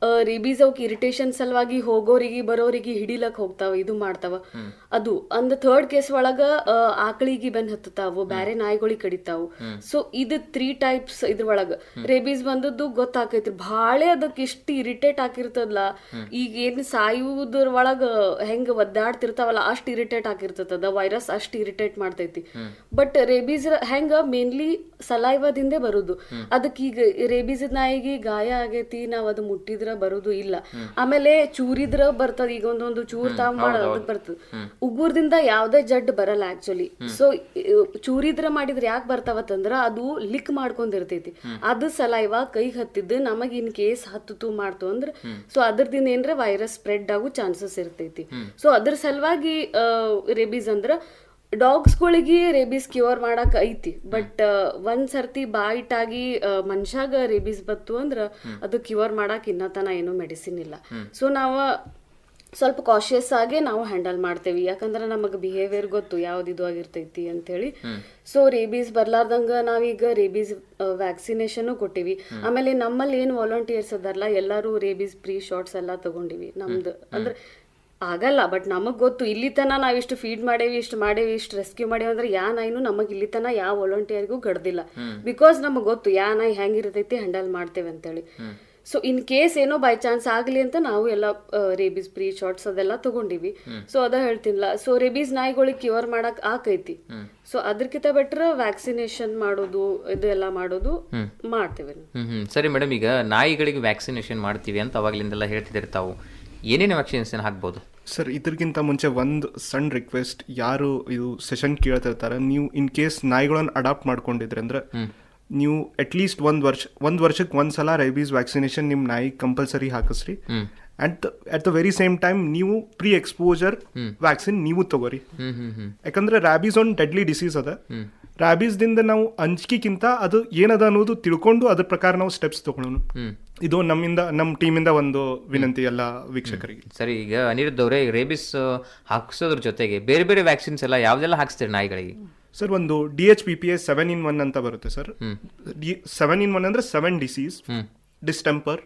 Rabies ಅವಕ್ irritation ಸಲುವಾಗಿ ಹೋಗೋರಿಗೆ ಬರೋರಿಗೆ ಹಿಡಿಲಕ್ ಹೋಗ್ತಾವ ಇದು ಮಾಡ್ತಾವ ಅದು ಅಂದ್ ಥರ್ಡ್ ಕೇಸ್ ಒಳಗ ಆ, ಆಕಳಿಗೆ ಬೆನ್ ಹತ್ತತಾವು ಬ್ಯಾರೆ ನಾಯಿಗಳಿಗೆ ಕಡಿತಾವು ಸೊ ಇದು ತ್ರೀ ಟೈಪ್ಸ್ ಇದ್ರ ಒಳಗ ರೇಬೀಸ್ ಬಂದದ್ದು ಗೊತ್ತಾಕೈತ್ರಿ ಭಾಳೆ ಅದಕ್ಕೆ ಇಷ್ಟು ಇರಿಟೇಟ್ ಆಗಿರ್ತದಲ್ಲ ಈಗ ಏನ್ ಸಾಯುವುದ್ರ ಒಳಗ ಹೆಂಗ ಒದ್ದಾಡ್ತಿರ್ತಾವಲ್ಲ ಅಷ್ಟ್ ಇರಿಟೇಟ್ ಆಗಿರ್ತದ ವೈರಸ್ ಅಷ್ಟ್ ಇರಿಟೇಟ್ ಮಾಡ್ತೈತಿ ಬಟ್ ರೇಬೀಸ್ ಹೆಂಗ ಮೇನ್ಲಿ ಸಲೈವದಿಂದ ಬರುದು ಅದಕ್ಕೆ ಈಗ ರೇಬೀಸ್ ನಾಯಿಗೆ ಗಾಯ ಆಗೈತಿ ನಾವ್ ಅದು ಮುಟ್ಟಿದ್ರ ಬರುದು ಇಲ್ಲ ಆಮೇಲೆ ಚೂರಿದ್ರ ಬರ್ತದ ಈಗ ಒಂದೊಂದು ಚೂರ್ ತಾವ್ ಮಾಡೋದು ಬರ್ತದ ಉಗುರ್ದಿಂದ ಯಾವ್ದೇ ಜಡ್ ಬರಲ್ಲ ಆಕ್ಚುಲಿ ಸೊ ಚೂರಿದ್ರ ಮಾಡಿದ್ರ ಯಾಕೆ ಬರ್ತಾವತ್ತಂದ್ರ ಅದು ಲಿಕ್ ಮಾಡ್ಕೊಂಡಿರ್ತೈತಿ ಅದು ಸಲೈವ ಕೈಗೆ ಹತ್ತಿದ್ದು ನಮಗ್ ಇನ್ ಕೇಸ್ ಹತ್ತು ಮಾಡ್ತು ಅಂದ್ರ ಸೊ ಅದ್ರದಿಂದ ಏನ್ರ ವೈರಸ್ ಸ್ಪ್ರೆಡ್ ಆಗೋ ಚಾನ್ಸಸ್ ಇರ್ತೈತಿ ಸೊ ಅದ್ರ ಸಲುವಾಗಿ ರೇಬೀಸ್ ಅಂದ್ರ ಡಾಗ್ಸ್ಗಳಿಗೆ ರೇಬೀಸ್ ಕ್ಯೂರ್ ಮಾಡಕ್ ಐತಿ ಬಟ್ ಒಂದ್ ಸರ್ತಿ ಬಾಯ್ಟ್ ಆಗಿ ಮನುಷ್ಯಾಗ ರೇಬೀಸ್ ಬತ್ತು ಅಂದ್ರ ಅದು ಕ್ಯೂರ್ ಮಾಡಕ್ ಇನ್ನತನ ಏನೂ ಮೆಡಿಸಿನ್ ಇಲ್ಲ ಸೊ ನಾವ ಸ್ವಲ್ಪ ಕಾಶಿಯಸ್ ಆಗಿ ನಾವು ಹ್ಯಾಂಡಲ್ ಮಾಡ್ತೇವಿ ಯಾಕಂದ್ರೆ ನಮಗೆ ಬಿಹೇವಿಯರ್ ಗೊತ್ತು ಯಾವ್ದು ಇದು ಆಗಿರ್ತೈತಿ ಅಂತೇಳಿ ಸೊ ರೇಬೀಸ್ ಬರ್ಲಾರ್ದಂಗ ನಾವೀಗ ರೇಬೀಸ್ ವ್ಯಾಕ್ಸಿನೇಷನ್ ಕೊಟ್ಟಿವಿ ಆಮೇಲೆ ನಮ್ಮಲ್ಲಿ ಏನು ವಾಲಂಟಿಯರ್ಸ್ ಅದಾರಲ್ಲ ಎಲ್ಲಾರು ರೇಬೀಸ್ ಪ್ರೀ ಶಾಟ್ಸ್ ಎಲ್ಲ ತಗೊಂಡಿವಿ ನಮ್ದು ಅಂದ್ರೆ ಆಗಲ್ಲ ಬಟ್ ನಮಗ್ ಗೊತ್ತು ಇಲ್ಲಿ ತನ ನಾವ್ ಇಷ್ಟು ಫೀಡ್ ಮಾಡೇವಿ ಇಷ್ಟು ಮಾಡೇವಿ ಇಷ್ಟು ರೆಸ್ಕ್ಯೂ ಮಾಡೇವಿ ಅಂದ್ರೆ ಯಾ ನಾಯಿನು ನಮಗ್ ಇಲ್ಲಿ ತನ ಯಾವ ವಾಲಂಟಿಯರ್ಗೂ ಗಡ್ದಿಲ್ಲ ಬಿಕಾಸ್ ನಮಗ್ ಗೊತ್ತು ಯಾ ನಾಯಿ ಹೆಂಗಿರ್ತೈತಿ ಹ್ಯಾಂಡಲ್ ಮಾಡ್ತೇವೆ ಅಂತೇಳಿ ಸೊ ಇನ್ ಕೇಸ್ ಏನೋ ಬೈ ಚಾನ್ಸ್ ಆಗ್ಲಿ ಅಂತ ನಾವು ಎಲ್ಲ ರೇಬೀಸ್ ಪ್ರೀ ಶಾಟ್ಸ್ ಅದೆಲ್ಲ ತಗೊಂಡಿವಿ ಸೊ ಅದ ಹೇಳ್ತೀನಿಲ್ಲ ಸೊ ರೇಬೀಸ್ ನಾಯಿಗಳಿಗೆ ಕ್ಯೂರ್ ಮಾಡಕ್ ಆಕೈತಿ ಸೊ ಅದಕ್ಕಿಂತ ಬೆಟ್ರ್ ವ್ಯಾಕ್ಸಿನೇಷನ್ ಮಾಡೋದು ಇದೆಲ್ಲ ಮಾಡೋದು ಮಾಡ್ತೇವೆ ನಾವು. ಹ್ಮ್ ಹ್ಮ್ ಸರಿ ಮೇಡಮ್ ಈಗ ನಾಯಿಗಳಿಗೆ ವ್ಯಾಕ್ಸಿನೇಷನ್ ಮಾಡ್ತೀವಿ ಅಂತ ಅವಾಗ್ಲಿಂದೆಲ್ಲ ಹೇಳ್ತಿದ್ದೀರಿ ತಾವು ಏನೇನು ವ್ಯಾಕ್ಸಿನೇಷನ್ ಹಾಕ್ಬೋದು ಸರ್ ಇದಕ್ಕಿಂತ ಮುಂಚೆ ಒಂದು ಸಣ್ಣ ರಿಕ್ವೆಸ್ಟ್ ಯಾರು ಇದು ಸೆಷನ್ ಕೇಳ್ತಿರ್ತಾರೆ ನೀವು ಇನ್ ಕೇಸ್ ನಾಯಿಗಳನ್ನ ಅಡಾಪ್ಟ್ ಮಾಡ್ಕೊಂಡಿದ್ರೆ ಅಂದ್ರೆ ನೀವು ಅಟ್ಲೀಸ್ಟ್ ಒಂದು ವರ್ಷ ಒಂದು ವರ್ಷಕ್ಕೆ ಒಂದು ಸಲ ರೈಬೀಸ್ ವ್ಯಾಕ್ಸಿನೇಷನ್ ನಿಮ್ಮ ನಾಯಿ ಕಂಪಲ್ಸರಿ ಹಾಕಿಸ್ರಿ and at the very same time ನೀವು ಪ್ರೀ ಎಕ್ಸ್ಪೋಜರ್ ವ್ಯಾಕ್ಸಿನ್ ನೀವು ತಗೋರಿ ಹ್ಮ್ ಹ್ಮ್ ಹ್ಮ್ ಯಾಕಂದ್ರೆ ರ್ಯಾಬೀಸ್ ಒಂದು ಡೆಡ್ಲಿ ಡಿಸೀಸ್ ಅದ ರ್ಯಾಬೀಸ್ದಿಂದ ನಾವು ಅಂಜಿಕೆಗಿಂತ ಅದು ಏನದ ಅನ್ನೋದು ತಿಳ್ಕೊಂಡು ಅದ್ರ ಪ್ರಕಾರ ನಾವು ಸ್ಟೆಪ್ಸ್ ತಗೊಳ್ಳೋಣ ಇದು ನಮ್ಮಿಂದ ನಮ್ಮ ಟೀಮಿಂದ ಒಂದು ವಿನಂತಿ ಎಲ್ಲ ವೀಕ್ಷಕರಿಗೆ ಸರಿ ಈಗ ಅನಿರುದ್ಧ ಅವರೇ ರೇಬಿಸ್ ಹಾಕ್ಸೋದ್ರ ಜೊತೆಗೆ ಬೇರೆ ಬೇರೆ ವ್ಯಾಕ್ಸಿನ್ಸ್ ಎಲ್ಲ ಯಾವ್ದೆಲ್ಲ ಹಾಕ್ಸ್ತೀರಿ ನಾಯಿಗಳಿಗೆ ಸರ್ ಒಂದು D H P P S seven in one ಅಂತ ಬರುತ್ತೆ sir D seven in one ಅಂದ್ರೆ seven disease distemper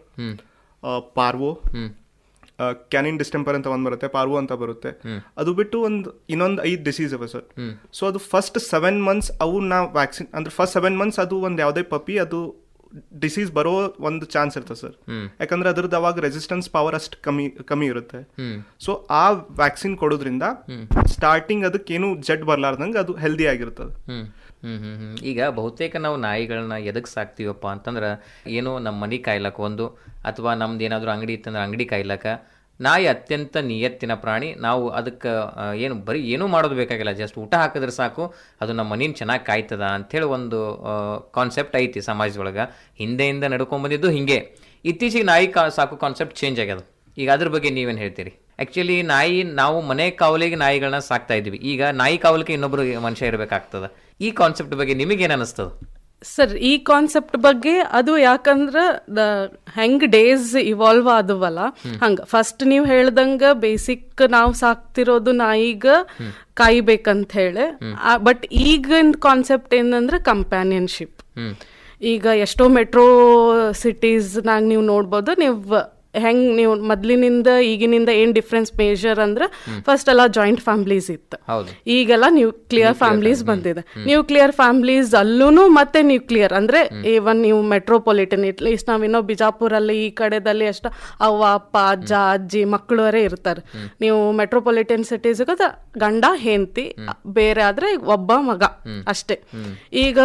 parvo canine distemper ಅಂತ ಒಂದು ಬರುತ್ತೆ ಪಾರ್ವೋ ಅಂತ ಬರುತ್ತೆ ಅದು ಬಿಟ್ಟು ಒಂದು ಇನ್ನೊಂದು ಐದು ಡಿಸೀಸ್ ಇವೆ ಸರ್ ಸೊ ಅದು ಫಸ್ಟ್ ಸೆವೆನ್ ಮಂತ್ಸ್ ಅವು ನಾ ವ್ಯಾಕ್ಸಿನ್ ಅಂದ್ರೆ ಫಸ್ಟ್ ಸೆವೆನ್ ಮಂತ್ಸ್ ಅದು ಒಂದು ಯಾವುದೇ ಪಪ್ಪಿ ಅದು ಡಿಸೀಸ್ ಬರೋ ಒಂದು ಚಾನ್ಸ್ ಇರ್ತದೆ ಸರ್ ಯಾಕಂದ್ರೆ ಅದ್ರದ್ದು ಅವಾಗ ರೆಸಿಸ್ಟೆನ್ಸ್ ಪವರ್ ಅಷ್ಟು ಕಮ್ಮಿ ಕಮ್ಮಿ ಇರುತ್ತೆ ಸೊ ಆ ವ್ಯಾಕ್ಸಿನ್ ಕೊಡೋದ್ರಿಂದ ಸ್ಟಾರ್ಟಿಂಗ್ ಅದಕ್ಕೇನು ಜಡ್ ಬರ್ಲಾರ್ದಂಗೆ ಅದು ಹೆಲ್ದಿ ಆಗಿರ್ತದೆ ಹ್ಮ್ ಹ್ಮ್ ಹ್ಮ್ ಹ್ಮ್ ಈಗ ಬಹುತೇಕ ನಾವು ನಾಯಿಗಳನ್ನ ಎದಕ್ಕೆ ಸಾಕ್ತೀವಪ್ಪ ಅಂತಂದ್ರೆ ಏನೋ ನಮ್ಮ ಮನೆ ಕಾಯ್ಲಕ್ಕ ಒಂದು ಅಥವಾ ನಮ್ದು ಏನಾದರೂ ಅಂಗಡಿ ಇತ್ತಂದ್ರೆ ಅಂಗಡಿ ಕಾಯ್ಲಕ್ಕ ನಾಯಿ ಅತ್ಯಂತ ನಿಯತ್ತಿನ ಪ್ರಾಣಿ ನಾವು ಅದಕ್ಕೆ ಏನು ಬರೀ ಏನೂ ಮಾಡೋದು ಬೇಕಾಗಿಲ್ಲ ಜಸ್ಟ್ ಊಟ ಹಾಕಿದ್ರೆ ಸಾಕು ಅದು ನಮ್ಮ ಮನೇನ ಚೆನ್ನಾಗಿ ಕಾಯ್ತದ ಅಂಥೇಳಿ ಒಂದು ಕಾನ್ಸೆಪ್ಟ್ ಐತಿ ಸಮಾಜದೊಳಗೆ ಹಿಂದೆಯಿಂದ ನಡ್ಕೊಂಬಂದಿದ್ದು ಹಿಂಗೆ ಇತ್ತೀಚೆಗೆ ನಾಯಿ ಕಾ ಸಾಕು ಕಾನ್ಸೆಪ್ಟ್ ಚೇಂಜ್ ಆಗ್ಯದ ಈಗ ಅದ್ರ ಬಗ್ಗೆ ನೀವೇನು ಹೇಳ್ತೀರಿ ಆ್ಯಕ್ಚುಲಿ ನಾಯಿ ನಾವು ಮನೆ ಕಾವಲಿಗೆ ನಾಯಿಗಳನ್ನ ಸಾಕ್ತಾ ಇದ್ವಿ ಈಗ ನಾಯಿ ಕಾವಲಿಗೆ ಇನ್ನೊಬ್ರು ಮನುಷ್ಯ ಇರಬೇಕಾಗ್ತದ ಈ ಕಾನ್ಸೆಪ್ಟ್ ಬಗ್ಗೆ ನಿಮಗೇನು ಅನಿಸ್ತದ ಸರ್ ಈ ಕಾನ್ಸೆಪ್ಟ್ ಬಗ್ಗೆ ಅದು ಯಾಕಂದ್ರ ದ ಹೆಂಗ್ ಡೇಸ್ ಇವಾಲ್ವ್ ಆದವಲ್ಲ ಹಂಗ ಫಸ್ಟ್ ನೀವ್ ಹೇಳ್ದಂಗ ಬೇಸಿಕ್ ನಾವ್ ಸಾಕ್ತಿರೋದು ನಾಯಿಗ ಕಾಯ್ಬೇಕಂತ ಹೇಳಿ ಬಟ್ ಈಗಿನ ಕಾನ್ಸೆಪ್ಟ್ ಏನಂದ್ರೆ ಕಂಪ್ಯಾನಿಯನ್ಶಿಪ್ ಈಗ ಎಷ್ಟೋ ಮೆಟ್ರೋ ಸಿಟೀಸ್ನಾಗ ನೀವು ನೋಡ್ಬೋದು ನೀವು ಹೆಂಗ್ ನೀವು ಮೊದ್ಲಿನಿಂದ ಈಗಿನಿಂದ ಏನ್ ಡಿಫ್ರೆನ್ಸ್ ಮೇಜರ್ ಅಂದ್ರೆ ಫಸ್ಟ್ ಎಲ್ಲ ಜಾಯಿಂಟ್ ಫ್ಯಾಮಿಲೀಸ್ ಇತ್ತು ಹೌದು ಈಗೆಲ್ಲ ನ್ಯೂಕ್ಲಿಯರ್ ಫ್ಯಾಮಿಲೀಸ್ ಬಂದಿದೆ ನ್ಯೂಕ್ಲಿಯರ್ ಫ್ಯಾಮಿಲೀಸ್ ಅಲ್ಲೂ ಮತ್ತೆ ನ್ಯೂಕ್ಲಿಯರ್ ಅಂದ್ರೆ ಇವನ್ ನೀವು ಮೆಟ್ರೋಪಾಲಿಟನ್ ಇಟ್ಲೀಸ್ಟ್ ನಾವಿನ್ನೋ ಬಿಜಾಪುರಲ್ಲಿ ಈ ಕಡೆದಲ್ಲಿ ಅಷ್ಟ ಅವ್ವ ಅಪ್ಪ ಅಜ್ಜ ಅಜ್ಜಿ ಮಕ್ಕಳವರೇ ಇರ್ತಾರೆ ನೀವು ಮೆಟ್ರೋಪಾಲಿಟನ್ ಸಿಟೀಸ್ ಗಂಡ ಹೆಂಡತಿ ಬೇರೆ ಆದ್ರೆ ಒಬ್ಬ ಮಗ ಅಷ್ಟೇ ಈಗ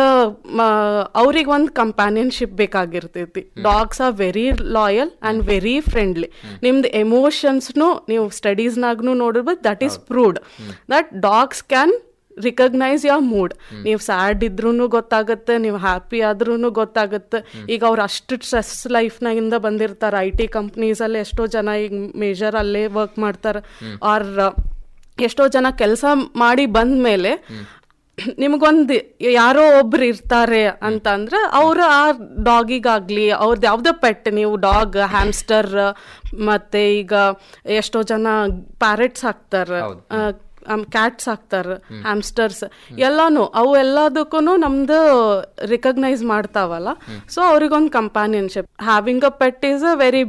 ಅವ್ರಿಗೆ ಒಂದು ಕಂಪ್ಯಾನಿಯನ್ಶಿಪ್ ಬೇಕಾಗಿರ್ತೈತಿ dogs are very loyal and very friendly ನಿಮ್ದು ಎಮೋಷನ್ಸ್ನು ನೀವು ಸ್ಟಡೀಸ್ನಾಗ್ನು ನೋಡಿರ್ಬೋದು that is proved that dogs can recognise ಯಾವ ಮೂಡ್ ನೀವು ಸ್ಯಾಡ್ ಇದ್ರೂ ಗೊತ್ತಾಗುತ್ತೆ ನೀವು ಹ್ಯಾಪಿ ಆದ್ರೂ ಗೊತ್ತಾಗುತ್ತೆ ಈಗ ಅವ್ರು ಅಷ್ಟು ಸ್ಟ್ರೆಸ್ ಲೈಫ್ನಾಗಿಂದ ಬಂದಿರ್ತಾರೆ ಐ ಟಿ ಕಂಪ್ನೀಸಲ್ಲಿ ಎಷ್ಟೋ ಜನ ಈಗ ಮೇಜರ್ ಅಲ್ಲೇ ವರ್ಕ್ ಮಾಡ್ತಾರೆ ಆರ್ ಎಷ್ಟೋ ಜನ ಕೆಲಸ ಮಾಡಿ ಬಂದ ಮೇಲೆ ನಿಮಗೊಂದು ಯಾರೋ ಒಬ್ರು ಇರ್ತಾರೆ ಅಂತ ಅಂದ್ರೆ ಅವ್ರ ಆ ಡಾಗಿಗಾಗ್ಲಿ ಅವ್ರದ್ದು ಯಾವುದೇ ಪೆಟ್ ನೀವು ಡಾಗ್ ಹ್ಯಾಮ್ಸ್ಟರ್ ಮತ್ತೆ ಈಗ ಎಷ್ಟೋ ಜನ ಪ್ಯಾರೆಟ್ಸ್ ಹಾಕ್ತಾರೆ ಕ್ಯಾಟ್ಸ್ ಹಾಕ್ತಾರೆ ಹ್ಯಾಮ್ಸ್ಟರ್ಸ್ ಎಲ್ಲಾನು ಅವು ಎಲ್ಲದಕ್ಕೂ ನಮ್ದು ರಿಕಗ್ನೈಸ್ ಮಾಡ್ತಾವಲ್ಲ ಸೊ ಅವ್ರಿಗೊಂದು companionship having a pet is a very